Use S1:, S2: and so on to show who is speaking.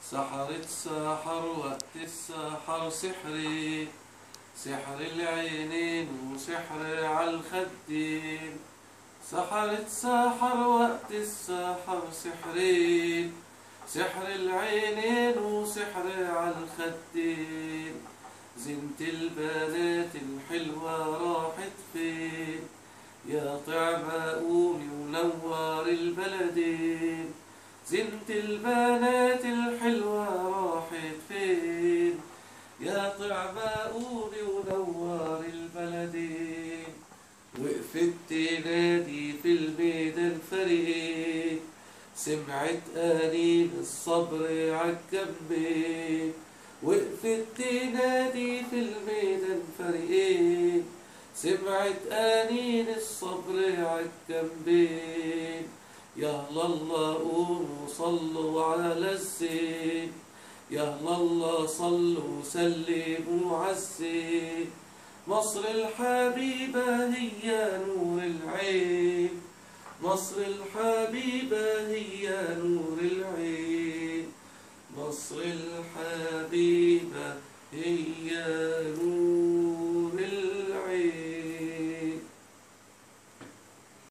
S1: سحرت ساحر وقت الساحر سحري سحر العينين وسحر عالخدين سحرت ساحر وقت الساحر سحرين سحر العينين وسحر عالخدين زنت البنات الحلوة راحت فين يا طعمة قومي ونور البلدين زنت البنات الحلوة راحت فين يا طعمة قومي ونور البلدين وقفت تنادي في الميدان فريق سمعت أنين الصبر عالجنبين وقفت تنادي في الميدان فريقين سمعت أنين الصبر عالجنبين يا الله قوموا صلوا على الزين يا الله صلوا وسلموا عالزين مصر الحبيبة هي نور العين مصر الحبيبة هي نور العين مصر الحبيبة هي